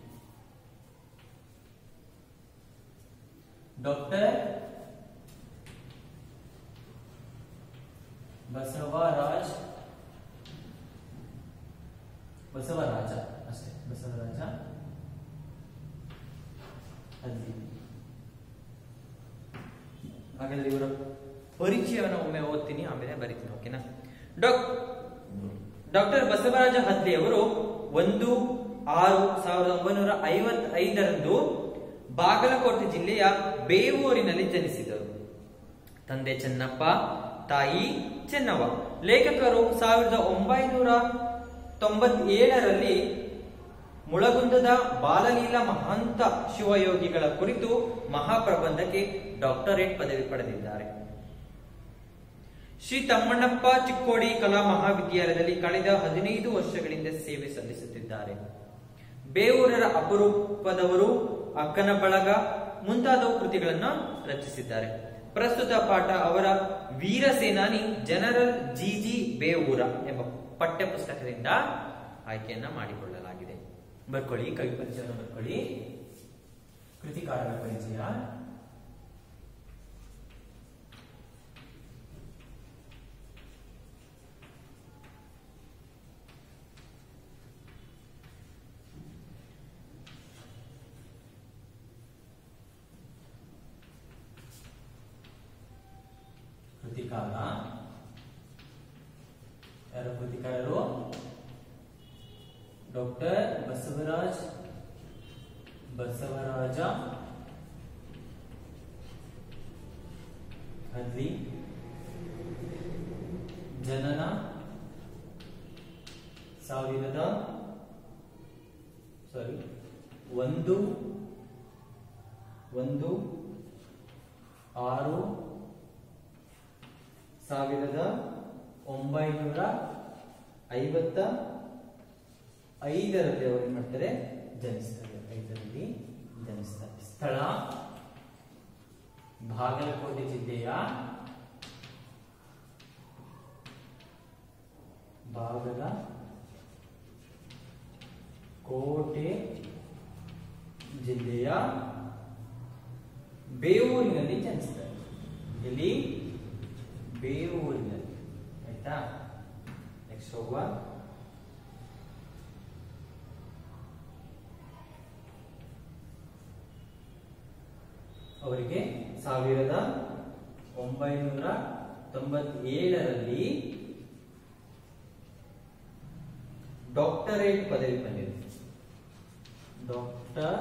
ಡಾಕ್ಟರ್ ಬಸವರಾಜ್ ಬಸವರಾಜ ಅಷ್ಟೇ ಬಸವರಾಜ ಹದ್ದಿ ಹಾಗಾದ್ರೆ ಇವರ ಪರಿಚಯವನ್ನು ಒಮ್ಮೆ ಓದ್ತೀನಿ ಆಮೇಲೆ ಬರಿತೀನಿ ಓಕೆನಾ ಡಾಕ್ ಡಾಕ್ಟರ್ ಬಸವರಾಜ ಹದ್ಲಿ ಅವರು ಒಂದು ಆರು ಸಾವಿರದ ಒಂಬೈನೂರ ಐವತ್ತೈದರಂದು ಬಾಗಲಕೋಟೆ ಜಿಲ್ಲೆಯ ಬೇವೂರಿನಲ್ಲಿ ಜನಿಸಿದರು ತಂದೆ ಚೆನ್ನಪ್ಪ ತಾಯಿ ಚೆನ್ನವ್ವ ಲೇಖಕರು ಸಾವಿರದ ಒಂಬೈನೂರ ತೊಂಬತ್ತೇಳರಲ್ಲಿ ಮುಳಗುಂದದ ಬಾಲಲೀಲಾ ಮಹಾಂತ ಶಿವಯೋಗಿಗಳ ಕುರಿತು ಮಹಾಪ್ರಬಂಧಕ್ಕೆ ಡಾಕ್ಟರೇಟ್ ಪದವಿ ಪಡೆದಿದ್ದಾರೆ ಶ್ರೀ ತಮ್ಮಣ್ಣಪ್ಪ ಚಿಕ್ಕೋಡಿ ಕಲಾ ಮಹಾವಿದ್ಯಾಲಯದಲ್ಲಿ ಕಳೆದ ಹದಿನೈದು ವರ್ಷಗಳಿಂದ ಸೇವೆ ಸಲ್ಲಿಸುತ್ತಿದ್ದಾರೆ ಬೇವೂರರ ಅಪರೂಪದವರು ಅಕ್ಕನ ಬಳಗ ಮುಂತಾದವು ಕೃತಿಗಳನ್ನು ರಚಿಸಿದ್ದಾರೆ ಪ್ರಸ್ತುತ ಪಾಠ ಅವರ Veera Senani general G G Bevoor ಎಂಬ ಪಠ್ಯ ಪುಸ್ತಕದಿಂದ ಆಯ್ಕೆಯನ್ನ ಮಾಡಿಕೊಳ್ಳಲಾಗಿದೆ ಬರ್ಕೊಳ್ಳಿ ಕವಿ ಪರಿಚಯವನ್ನು ಬರ್ಕೊಳ್ಳಿ ಕೃತಿಕಾರರ ಪರಿಚಯ ಕೃತಿಕಾರ ಯಾರು ಕೃತಿಕಾರರು ಡಾಕ್ಟರ್ ಬಸವರಾಜ್ ಬಸವರಾಜ ಹದ್ಲಿ ಜನನ ಸಾವಿರದ ಸಾರಿ ಒಂದು ಒಂದು ಆರು ಸಾವಿರದ ಒಂಬೈನೂರ ಐವತ್ತ ಐದರಲ್ಲಿ ಅವರು ಏನ್ ಮಾಡ್ತಾರೆ ಜನಿಸ್ತಾರೆ ಐದರಲ್ಲಿ ಜನಿಸ್ತಾರೆ ಸ್ಥಳ ಬಾಗಲಕೋಟೆ ಜಿಲ್ಲೆಯ ಬಾಗಲ ಕೋಟೆ ಜಿಲ್ಲೆಯ ಬೇವೂರಿನಲ್ಲಿ ಜನಿಸ್ತಾರೆ ಇಲ್ಲಿ ಬೇವೂರಿನಲ್ಲಿ ಆಯ್ತಾ ನೆಕ್ಸ್ಟ್ ಹೋಗುವ ಅವರಿಗೆ ಸಾವಿರದ ಒಂಬೈನೂರ ತೊಂಬತ್ತೇಳರಲ್ಲಿ ಡಾಕ್ಟರೇಟ್ ಪದವಿ ಬಂದಿದೆ ಡಾಕ್ಟರ್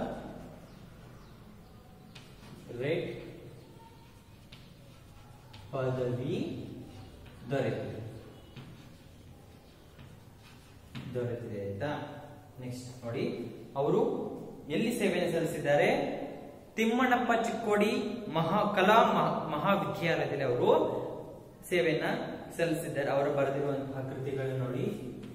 ರೇಟ್ ಪದವಿ ದೊರೆತಿದೆ ದೊರೆತಿದೆ ಆಯ್ತಾ ನೆಕ್ಸ್ಟ್ ನೋಡಿ ಅವರು ಎಲ್ಲಿ ಸೇವೆಯನ್ನು ಸಲ್ಲಿಸಿದ್ದಾರೆ ತಿಮ್ಮಣ್ಣಪ್ಪ ಚಿಕ್ಕೋಡಿ ಮಹಾ ಕಲಾ ಮಹಾ- ಮಹಾವಿದ್ಯಾಲಯದಲ್ಲಿ ಅವರು ಸೇವೆಯನ್ನ ಸಲ್ಲಿಸಿದ್ದಾರೆ ಅವರು ಬರೆದಿರುವಂತಹ ಕೃತಿಗಳನ್ನು ನೋಡಿ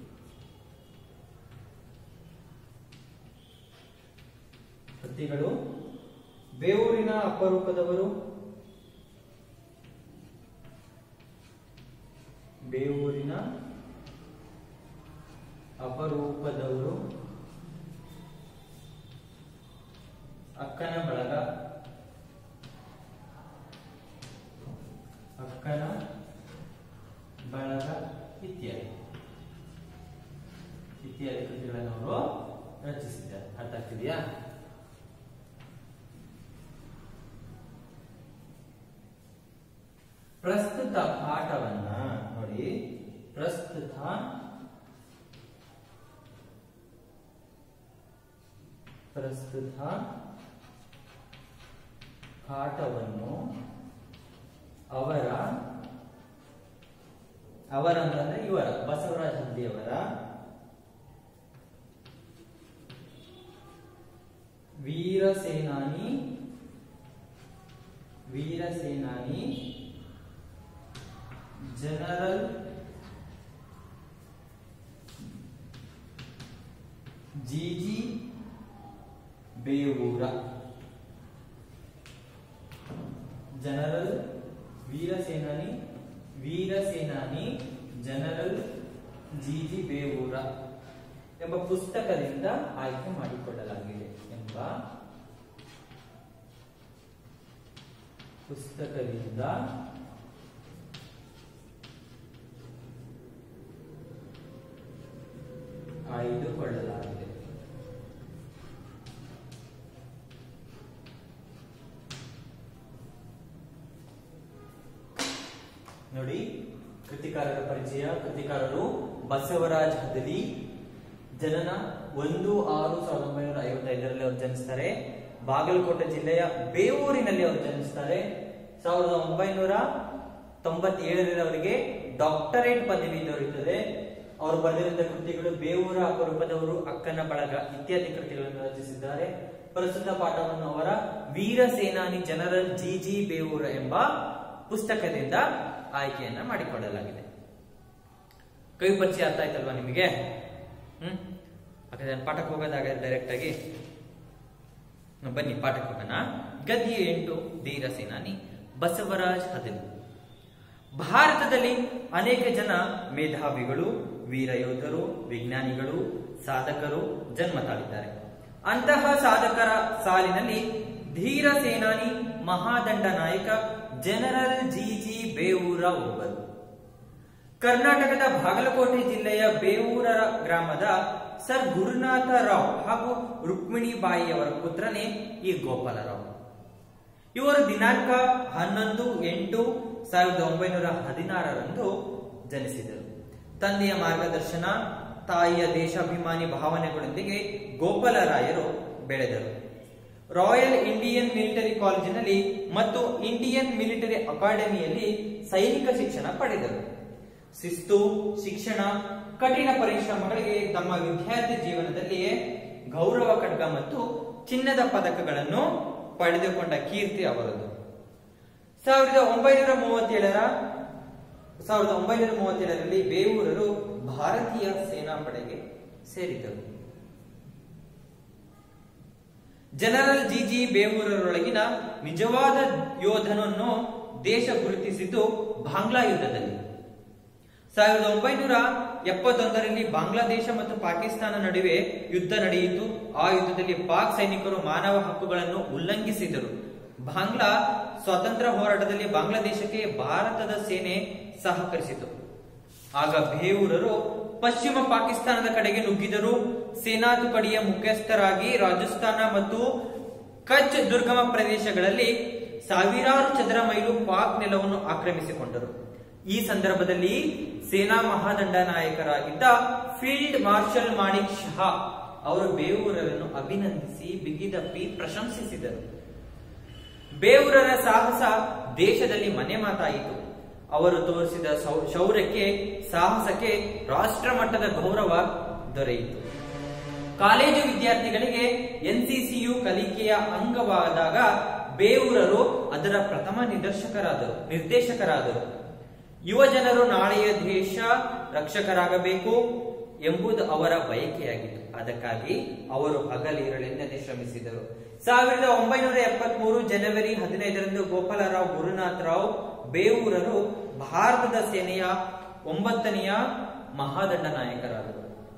ಕೃತಿಗಳು ಬೇವೂರಿನ ಅಪರೂಪದವರು ಬೇವೂರಿನ ಅಪರೂಪದವರು ಅಕ್ಕನ ಬಳಗ ಅಕ್ಕನ ಬಳಗ ಇತ್ಯಾದಿ ಇತ್ಯಾದಿ ಕೃತಿಗಳನ್ನು ಅವರು ರಚಿಸಿದ್ದಾರೆ ಅರ್ಥ ಆಗ್ತಿದೆಯಾ ಪ್ರಸ್ತುತ ಪಾಠವನ್ನ ನೋಡಿ ಪ್ರಸ್ತುತ ಪ್ರಸ್ತುತ ಪಾಠವನ್ನು ಅವರ ಅವರ ಅಂತಂದ್ರೆ ಇವರ ಬಸವರಾಜ ಹಂದಿಯವರ Veera Senani Veera Senani general G G Bevoor general Veera Senani Veera Senani general G G Bevoor ಎಂಬ ಪುಸ್ತಕದಿಂದ ಆಯ್ಕೆ ಮಾಡಿಕೊಳ್ಳಲಾಗಿದೆ ಎಂಬ ಪುಸ್ತಕದಿಂದ ಆಯ್ದುಕೊಳ್ಳಲಾಗಿದೆ ನೋಡಿ ಕೃತಿಕಾರರ ಪರಿಚಯ ಕೃತಿಕಾರರು ಬಸವರಾಜ್ ಹದಲಿ ಜನನ ಒಂದು ಆರು ಸಾವಿರದ ಒಂಬೈನೂರ ಐವತ್ತೈದರಲ್ಲಿ ಅವರು ಜನಿಸ್ತಾರೆ ಬಾಗಲಕೋಟೆ ಜಿಲ್ಲೆಯ ಬೇವೂರಿನಲ್ಲಿ ಅವರು ಜನಿಸ್ತಾರೆ ಸಾವಿರದ ಒಂಬೈನೂರ ತೊಂಬತ್ತೇಳರಲ್ಲಿ ಅವರಿಗೆ ಡಾಕ್ಟರೇಟ್ ಪದವಿ ದೊರೆಯುತ್ತದೆ ಅವರು ಬರೆದಿರುವಂತಹ ಕೃತಿಗಳು ಬೇವೂರ ಅಪರೂಪದವರು ಅಕ್ಕನ ಬಳಗ ಇತ್ಯಾದಿ ಕೃತಿಗಳನ್ನು ರಚಿಸಿದ್ದಾರೆ ಪ್ರಸ್ತುತ ಪಾಠವನ್ನು ಅವರ Veera Senani general G G Bevoor ಎಂಬ ಪುಸ್ತಕದಿಂದ ಆಯ್ಕೆಯನ್ನ ಮಾಡಿಕೊಳ್ಳಲಾಗಿದೆ ಕವಿ ಪರಿಚಯ ಅರ್ಥ ಆಯ್ತಲ್ವಾ ನಿಮಗೆ ಹ್ಮ್ ಹಾಗಾದ್ರೆ ನಾನು ಪಾಠಕ್ಕೆ ಹೋಗೋದಾಗ ಡೈರೆಕ್ಟ್ ಆಗಿ ಹ, ಬನ್ನಿ ಪಾಠಕ್ಕೆ ಹೋಗೋಣ ಗದ್ಯ ಎಂಟು ಧೀರ ಸೇನಾನಿ ಬಸವರಾಜ್ ಹದಲಿ ಭಾರತದಲ್ಲಿ ಅನೇಕ ಜನ ಮೇಧಾವಿಗಳು ವೀರ ಯೋಧರು ವಿಜ್ಞಾನಿಗಳು ಸಾಧಕರು ಜನ್ಮ ತಾಳಿದ್ದಾರೆ ಅಂತಹ ಸಾಧಕರ ಸಾಲಿನಲ್ಲಿ ಧೀರ ಸೇನಾನಿ ಮಹಾದಂಡ ನಾಯಕ ಜನರಲ್ ಜಿ ಜಿ ಬೇವೂರ ಒಬ್ಬರು ಕರ್ನಾಟಕದ ಬಾಗಲಕೋಟೆ ಜಿಲ್ಲೆಯ ಬೇವೂರ ಗ್ರಾಮದ ಸರ್ ಗುರುನಾಥ ರಾವ್ ಹಾಗೂ ರುಕ್ಮಿಣಿಬಾಯಿಯವರ ಪುತ್ರನೇ ಈ ಗೋಪಾಲರಾವ್ ಇವರು ದಿನಾಂಕ ಹನ್ನೊಂದು ಎಂಟು ಸಾವಿರದ ಒಂಬೈನೂರ ಹದಿನಾರರಂದು ಜನಿಸಿದರು ತಂದೆಯ ಮಾರ್ಗದರ್ಶನ ತಾಯಿಯ ದೇಶಾಭಿಮಾನಿ ಭಾವನೆಗಳೊಂದಿಗೆ ಗೋಪಾಲರಾಯರು ಬೆಳೆದರು ರಾಯಲ್ ಇಂಡಿಯನ್ ಮಿಲಿಟರಿ ಕಾಲೇಜಿನಲ್ಲಿ ಮತ್ತು ಇಂಡಿಯನ್ ಮಿಲಿಟರಿ ಅಕಾಡೆಮಿಯಲ್ಲಿ ಸೈನಿಕ ಶಿಕ್ಷಣ ಪಡೆದರು ಶಿಸ್ತು ಶಿಕ್ಷಣ ಕಠಿಣ ಪರಿಶ್ರಮಗಳಿಗೆ ತಮ್ಮ ವಿದ್ಯಾರ್ಥಿ ಜೀವನದಲ್ಲಿಯೇ ಗೌರವ ಖಡ್ಗ ಮತ್ತು ಚಿನ್ನದ ಪದಕಗಳನ್ನು ಪಡೆದುಕೊಂಡ ಕೀರ್ತಿ ಅವರದು ಸಾವಿರದ ಒಂಬೈನೂರ ಮೂವತ್ತೇಳರ ಸಾವಿರದ ಒಂಬೈನೂರ ಮೂವತ್ತೇಳರಲ್ಲಿ ಬೇವೂರರು ಭಾರತೀಯ ಸೇನಾಪಡೆಗೆ ಸೇರಿದರು ಜನರಲ್ ಜಿ ಜಿ ಬೇವೂರರೊಳಗಿನ ನಿಜವಾದ ಯೋಧನನ್ನು ದೇಶ ಗುರುತಿಸಿದ್ದು ಬಾಂಗ್ಲಾ ಯುದ್ಧದಲ್ಲಿ ಸಾವಿರದ ಒಂಬೈನೂರ ಎಪ್ಪತ್ತೊಂದರಲ್ಲಿ ಬಾಂಗ್ಲಾದೇಶ ಮತ್ತು ಪಾಕಿಸ್ತಾನ ನಡುವೆ ಯುದ್ಧ ನಡೆಯಿತು ಆ ಯುದ್ಧದಲ್ಲಿ ಪಾಕ್ ಸೈನಿಕರು ಮಾನವ ಹಕ್ಕುಗಳನ್ನು ಉಲ್ಲಂಘಿಸಿದರು ಬಾಂಗ್ಲಾ ಸ್ವಾತಂತ್ರ್ಯ ಹೋರಾಟದಲ್ಲಿ ಬಾಂಗ್ಲಾದೇಶಕ್ಕೆ ಭಾರತದ ಸೇನೆ ಸಹಕರಿಸಿತು ಆಗ ಬೇವೂರರು ಪಶ್ಚಿಮ ಪಾಕಿಸ್ತಾನದ ಕಡೆಗೆ ನುಗ್ಗಿದರು ಸೇನಾ ತುಕಡಿಯ ಮುಖ್ಯಸ್ಥರಾಗಿ ರಾಜಸ್ಥಾನ ಮತ್ತು ಕಚ್ ದುರ್ಗಮ ಪ್ರದೇಶಗಳಲ್ಲಿ ಸಾವಿರಾರು ಚದರ ಮೈಲು ಪಾಕ್ ನೆಲವನ್ನು ಆಕ್ರಮಿಸಿಕೊಂಡರು ಈ ಸಂದರ್ಭದಲ್ಲಿ ಸೇನಾ ಮಹಾದಂಡ ನಾಯಕರಾಗಿದ್ದ ಫೀಲ್ಡ್ ಮಾರ್ಷಲ್ ಮಾಣಿಕ್ ಶಹಾ ಅವರು ಬೇವೂರರನ್ನು ಅಭಿನಂದಿಸಿ ಬಿಗಿದಪ್ಪಿ ಪ್ರಶಂಸಿಸಿದರು ಬೇವೂರರ ಸಾಹಸ ದೇಶದಲ್ಲಿ ಮನೆ ಮಾತಾಯಿತು ಅವರು ತೋರಿಸಿದ ಶೌ- ಶೌರ್ಯಕ್ಕೆ ಸಾಹಸಕ್ಕೆ ರಾಷ್ಟ್ರ ಮಟ್ಟದ ಗೌರವ ದೊರೆಯಿತು ಕಾಲೇಜು ವಿದ್ಯಾರ್ಥಿಗಳಿಗೆ ಎನ್ಸಿಸಿಯು ಕಲಿಕೆಯ ಅಂಗವಾದಾಗ ಬೇವೂರರು ಅದರ ಪ್ರಥಮ ನಿದರ್ಶಕರಾದರು ನಿರ್ದೇಶಕರಾದರು ಯುವ ಜನರು ನಾಳೆಯ ದೇಶ ರಕ್ಷಕರಾಗಬೇಕು ಎಂಬುದು ಅವರ ಬಯಕೆಯಾಗಿತ್ತು ಅದಕ್ಕಾಗಿ ಅವರು ಹಗಲಿರಳೆನ್ನದೆ ಶ್ರಮಿಸಿದರು ಸಾವಿರದ ಒಂಬೈನೂರ ಎಪ್ಪತ್ಮೂರು ಜನವರಿ ಹದಿನೈದರಂದು ಗೋಪಾಲರಾವ್ ಗುರುನಾಥ್ ರಾವ್ ಬೇವೂರರು ಭಾರತದ ಸೇನೆಯ ಒಂಬತ್ತನೆಯ ಮಹಾದಂಡ ನಾಯಕರಾದರು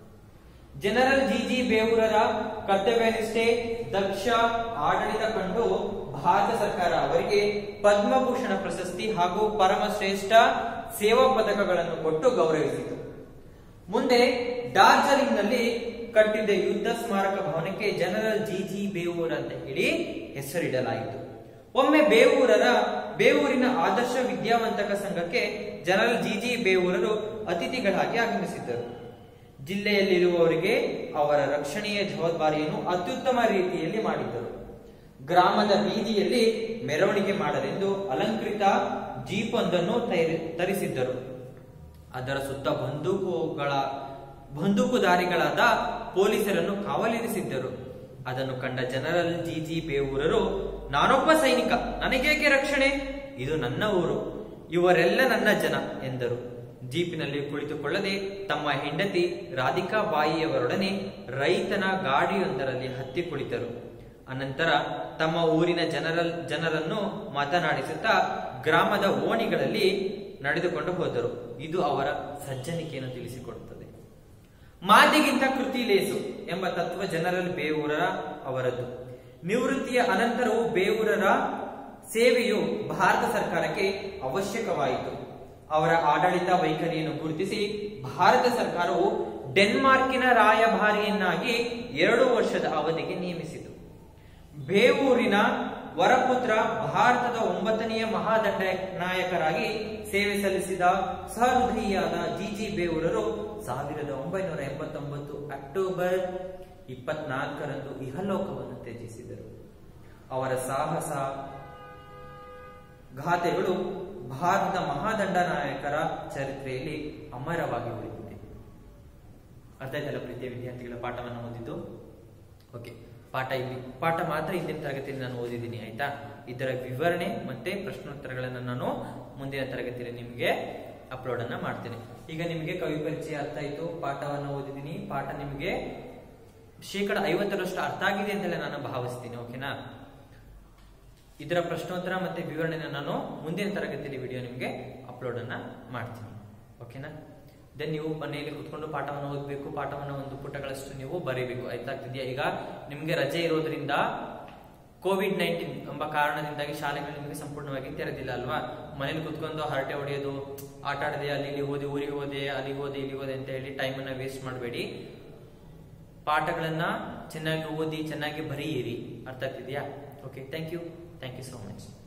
ಜನರಲ್ ಜಿ ಜಿ ಬೇವೂರರ ಕರ್ತವ್ಯನಿಷ್ಠೆ ದಕ್ಷ ಆಡಳಿತ ಕಂಡು ಭಾರತ ಸರ್ಕಾರ ಅವರಿಗೆ ಪದ್ಮಭೂಷಣ ಪ್ರಶಸ್ತಿ ಹಾಗೂ ಪರಮಶ್ರೇಷ್ಠ ಸೇವಾ ಪದಕಗಳನ್ನು ಕೊಟ್ಟು ಗೌರವಿಸಿತು ಮುಂದೆ ಡಾರ್ಜಿಲಿಂಗ್ ನಲ್ಲಿ ಕಟ್ಟಿದ್ದ ಯುದ್ಧ ಸ್ಮಾರಕ ಭವನಕ್ಕೆ ಜನರಲ್ ಜಿ ಜಿ ಬೇವೂರ್ ಅಂತ ಹೇಳಿ ಹೆಸರಿಡಲಾಯಿತು ಒಮ್ಮೆ ಬೇವೂರರ ಬೇವೂರಿನ ಆದರ್ಶ ವಿದ್ಯಾವಂತಕ ಸಂಘಕ್ಕೆ ಜನರಲ್ ಜಿ ಜಿ ಬೇವೂರರು ಅತಿಥಿಗಳಾಗಿ ಆಗಮಿಸಿದ್ದರು ಜಿಲ್ಲೆಯಲ್ಲಿರುವವರಿಗೆ ಅವರ ರಕ್ಷಣೆಯ ಜವಾಬ್ದಾರಿಯನ್ನು ಅತ್ಯುತ್ತಮ ರೀತಿಯಲ್ಲಿ ಮಾಡಿದ್ದರು ಗ್ರಾಮದ ಬೀದಿಯಲ್ಲಿ ಮೆರವಣಿಗೆ ಮಾಡಲೆಂದು ಅಲಂಕೃತ ಜೀಪ್ ಒಂದನ್ನು ತಯಾರಿ- ತರಿಸಿದ್ದರು ಅದರ ಸುತ್ತ ಬಂದೂಕುಗಳ ಬಂದೂಕುದಾರಿಗಳಾದ ಪೊಲೀಸರನ್ನು ಕಾವಲಿರಿಸಿದ್ದರು ಅದನ್ನು ಕಂಡ ಜನರಲ್ ಜಿ ಜಿ ಬೇವೂರರು ನಾನೊಬ್ಬ ಸೈನಿಕ ನನಗೇಕೆ ರಕ್ಷಣೆ ಇದು ನನ್ನ ಊರು ಇವರೆಲ್ಲ ನನ್ನ ಜನ ಎಂದರು ಜೀಪಿನಲ್ಲಿ ಕುಳಿತುಕೊಳ್ಳದೆ ತಮ್ಮ ಹೆಂಡತಿ ರಾಧಿಕಾ ಬಾಯಿಯವರೊಡನೆ ರೈತನ ಗಾಡಿಯೊಂದರಲ್ಲಿ ಹತ್ತಿ ಕುಳಿತರು ಅನಂತರ ತಮ್ಮ ಊರಿನ ಜನರಲ್ ಜನರನ್ನು ಮಾತನಾಡಿಸುತ್ತಾ ಗ್ರಾಮದ ಓಣಿಗಳಲ್ಲಿ ನಡೆದುಕೊಂಡು ಹೋದರು ಇದು ಅವರ ಸಜ್ಜನಿಕೆಯನ್ನು ತಿಳಿಸಿಕೊಡುತ್ತದೆ ಮಾತಿಗಿಂತ ಕೃತಿ ಲೇಸು ಎಂಬ ತತ್ವ ಜನರಲ್ ಬೇವೂರರ ಅವರದ್ದು ನಿವೃತ್ತಿಯ ಅನಂತರವೂ ಬೇವೂರರ ಸೇವೆಯು ಭಾರತ ಸರ್ಕಾರಕ್ಕೆ ಅವಶ್ಯಕವಾಯಿತು ಅವರ ಆಡಳಿತ ವೈಖರಿಯನ್ನು ಗುರುತಿಸಿ ಭಾರತ ಸರ್ಕಾರವು ಡೆನ್ಮಾರ್ಕಿನ ರಾಯಭಾರಿಯನ್ನಾಗಿ ಎರಡು ವರ್ಷದ ಅವಧಿಗೆ ನೇಮಿಸಿತು ಬೇವೂರಿನ ವರಪುತ್ರ ಭಾರತದ ಒಂಬತ್ತನೆಯ ಮಹಾದಂಡ ನಾಯಕರಾಗಿ ಸೇವೆ ಸಲ್ಲಿಸಿದ ಸಹೃದಯಿಯಾದ ಜಿ ಜಿ ಬೇವೂರರು ಸಾವಿರದ ಒಂಬೈನೂರ ಎಂಬತ್ತೊಂಬತ್ತು ಅಕ್ಟೋಬರ್ ಇಪ್ಪತ್ನಾಲ್ಕರಂದು ಇಹಲೋಕವನ್ನು ತ್ಯಜಿಸಿದರು ಅವರ ಸಾಹಸ ಗಾಥೆಗಳು ಭಾರತದ ಮಹಾದಂಡ ನಾಯಕರ ಚರಿತ್ರೆಯಲ್ಲಿ ಅಮರವಾಗಿ ಉಳಿದಿದೆ ಅರ್ಥ ಆಯ್ತಲ್ಲ ಪ್ರೀತಿಯ ವಿದ್ಯಾರ್ಥಿಗಳ ಪಾಠವನ್ನು ಓದಿದ್ದು ಓಕೆ ಪಾಠ ಇಲ್ಲಿ ಪಾಠ ಮಾತ್ರ ಹಿಂದಿನ ತರಗತಿಯಲ್ಲಿ ನಾನು ಓದಿದ್ದೀನಿ ಆಯ್ತಾ ಇದರ ವಿವರಣೆ ಮತ್ತೆ ಪ್ರಶ್ನೋತ್ತರಗಳನ್ನು ನಾನು ಮುಂದಿನ ತರಗತಿಯಲ್ಲಿ ನಿಮಗೆ ಅಪ್ಲೋಡ್ ಅನ್ನ ಮಾಡ್ತೇನೆ ಈಗ ನಿಮಗೆ ಕವಿ ಪರಿಚಯ ಅರ್ಥ ಆಯ್ತು ಪಾಠವನ್ನು ಓದಿದ್ದೀನಿ ಪಾಠ ನಿಮಗೆ ಶೇಕಡ ಐವತ್ತರಷ್ಟು ಅರ್ಥ ಆಗಿದೆ ಅಂತಲೇ ನಾನು ಭಾವಿಸ್ತೀನಿ ಓಕೆನಾ ಇದರ ಪ್ರಶ್ನೋತ್ತರ ಮತ್ತೆ ವಿವರಣೆನ ನಾನು ಮುಂದಿನ ತರಗತಿಯಲ್ಲಿ ವಿಡಿಯೋ ನಿಮಗೆ ಅಪ್ಲೋಡ್ ಅನ್ನ ಮಾಡ್ತೀನಿ ಓಕೆನಾ ದೆನ್ ನೀವು ಮನೆಯಲ್ಲಿ ಕುತ್ಕೊಂಡು ಪಾಠವನ್ನು ಓದಬೇಕು ಪಾಠವನ್ನು ಒಂದು ಪುಟಗಳಷ್ಟು ನೀವು ಬರೀಬೇಕು ಆಯ್ತಾಗ್ತಿದ್ಯಾ ಈಗ ನಿಮಗೆ ರಜೆ ಇರೋದ್ರಿಂದ ಕೋವಿಡ್ ನೈನ್ಟೀನ್ ಎಂಬ ಕಾರಣದಿಂದಾಗಿ ಶಾಲೆಗಳು ನಿಮಗೆ ಸಂಪೂರ್ಣವಾಗಿ ತೆರೆದಿಲ್ಲ ಅಲ್ವಾ ಮನೇಲಿ ಕುತ್ಕೊಂಡು ಹರಟೆ ಹೊಡೆಯೋದು ಆಟ ಆಡದೆ ಅಲ್ಲಿ ಇಲ್ಲಿ ಹೋದೆ ಊರಿಗೆ ಹೋದೆ ಅಲ್ಲಿಗೆ ಹೋದೆ ಇಲ್ಲಿಗೆ ಹೋದೆ ಅಂತ ಹೇಳಿ ಟೈಮನ್ನ ವೇಸ್ಟ್ ಮಾಡಬೇಡಿ ಪಾಠಗಳನ್ನ ಚೆನ್ನಾಗಿ ಓದಿ ಚೆನ್ನಾಗಿ ಬರೆಯಿರಿ ಅರ್ಥ ಆಗ್ತಿದ್ಯಾ okay thank you thank you so much